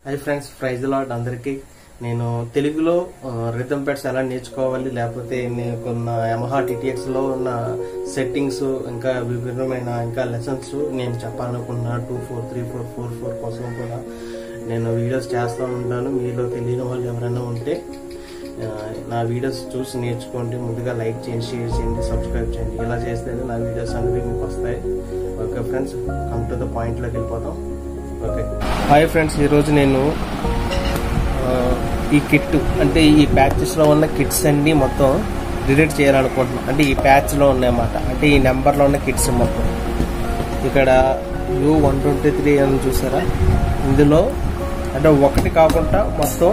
hi friends praise lot అందరికీ నేను తెలుగులో రిథమ్ పెట్స్ ఎలా నేర్చుకోవాలి లేకపోతే నీకున్న యమహా టీటీఎక్స్ లో ఉన్న సెట్టింగ్స్ ఇంకా విభిన్నమైన ఇంకా లెసన్స్ నేను చెప్పాలనుకున్నా two four three four four four కోసం కూడా నేను వీడియోస్ చేస్తూ ఉంటాను మీలో తెలియని వాళ్ళు ఎవరైనా ఉంటే ఆ, నా వీడియోస్ చూసి నేర్చుకోండి ముందుగా లైక్ చేయండి షేర్ చేయండి సబ్స్క్రైబ్ చేయండి ఇలా చేస్తే నా వీడియోస్ అనేవి మీకు వస్తాయి okay friends come to the పాయింట్లోకి వెళ్ళిపోతాం ఓకే హాయ్ ఫ్రెండ్స్ ఈరోజు నేను ఆ, ఈ కిట్ అంటే ఈ ప్యాచెస్లో ఉన్న కిట్స్ అన్ని మొత్తం డిలీట్ చేయాలనుకుంటున్నాను అంటే ఈ ప్యాచ్లో ఉన్నాయన్నమాట అంటే ఈ నెంబర్లో ఉన్న కిట్స్ మొత్తం ఇక్కడ యూ వన్ ట్వంటీ త్రీ అని చూసారా ఇందులో అంటే ఒకటి కాకుండా మొత్తం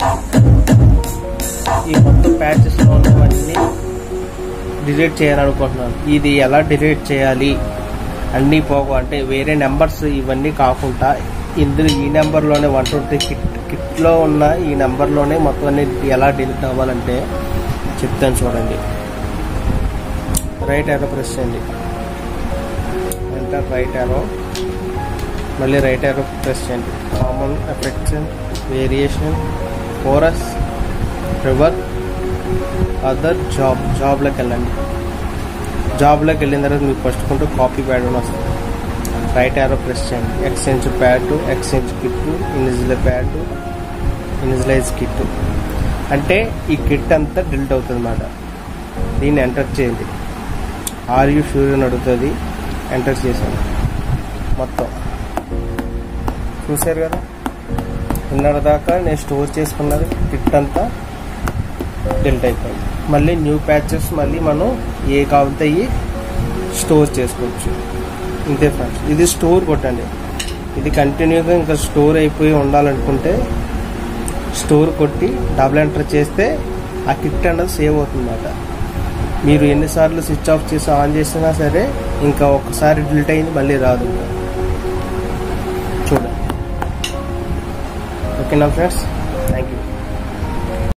ఈ మొత్తం ప్యాచెస్లో ఉన్నవన్నీ డిలీట్ చేయాలనుకుంటున్నాను ఇది ఎలా డిలీట్ చేయాలి అన్నీ పోగు అంటే వేరే నెంబర్స్ ఇవన్నీ కాకుండా ఇందులో ఈ నెంబర్లోనే వన్ ట్వంటీ కిట్ కిట్లో ఉన్న ఈ నెంబర్లోనే మొత్తం అన్ని ఎలా డిలీట్ అవ్వాలంటే చెప్తాను చూడండి రైట్ యారో ప్రెస్ చేయండి ఎంటర్ రైట్ యారో మళ్ళీ రైట్ యారో ప్రెస్ చేయండి common effects variation chorus river other job జాబ్లోకి వెళ్ళండి జాబ్లోకి వెళ్ళిన తర్వాత మీకు ఫస్ట్ కొంటూ కాపీ ప్యాడ్ అని వస్తుంది రైట్ యారో ప్రెస్ చేయండి exchange pad exchange kit initial pad initialize kit అంటే ఈ కిట్ అంతా డిలీట్ అవుతుంది అన్నమాట దీన్ని ఎంటర్ చేయండి ఆర్ యూ షూర్ అని అడుగుతుంది ఎంటర్ చేశాను మొత్తం చూశారు కదా ఇన్నర దాకా నేను స్టోర్ చేసుకున్నది కిట్ అంతా డిలీట్ అయిపోయింది మళ్ళీ న్యూ ప్యాచెస్ మళ్ళీ మనం ఏ కావాలితే అవి స్టోర్ చేసుకోవచ్చు ఇంతే ఫ్రెండ్స్ ఇది స్టోర్ కొట్టండి ఇది కంటిన్యూగా ఇంకా స్టోర్ అయిపోయి ఉండాలనుకుంటే స్టోర్ కొట్టి డబుల్ ఎంటర్ చేస్తే ఆ కిట్ అనేది సేవ్ అవుతుందన్నమాట మీరు ఎన్నిసార్లు స్విచ్ ఆఫ్ చేసి ఆన్ చేసినా సరే ఇంకా ఒక్కసారి డిలీట్ అయింది మళ్ళీ రాదు ఇంకా చూడండి ఓకేనా ఫ్రెండ్స్ థ్యాంక్ యూ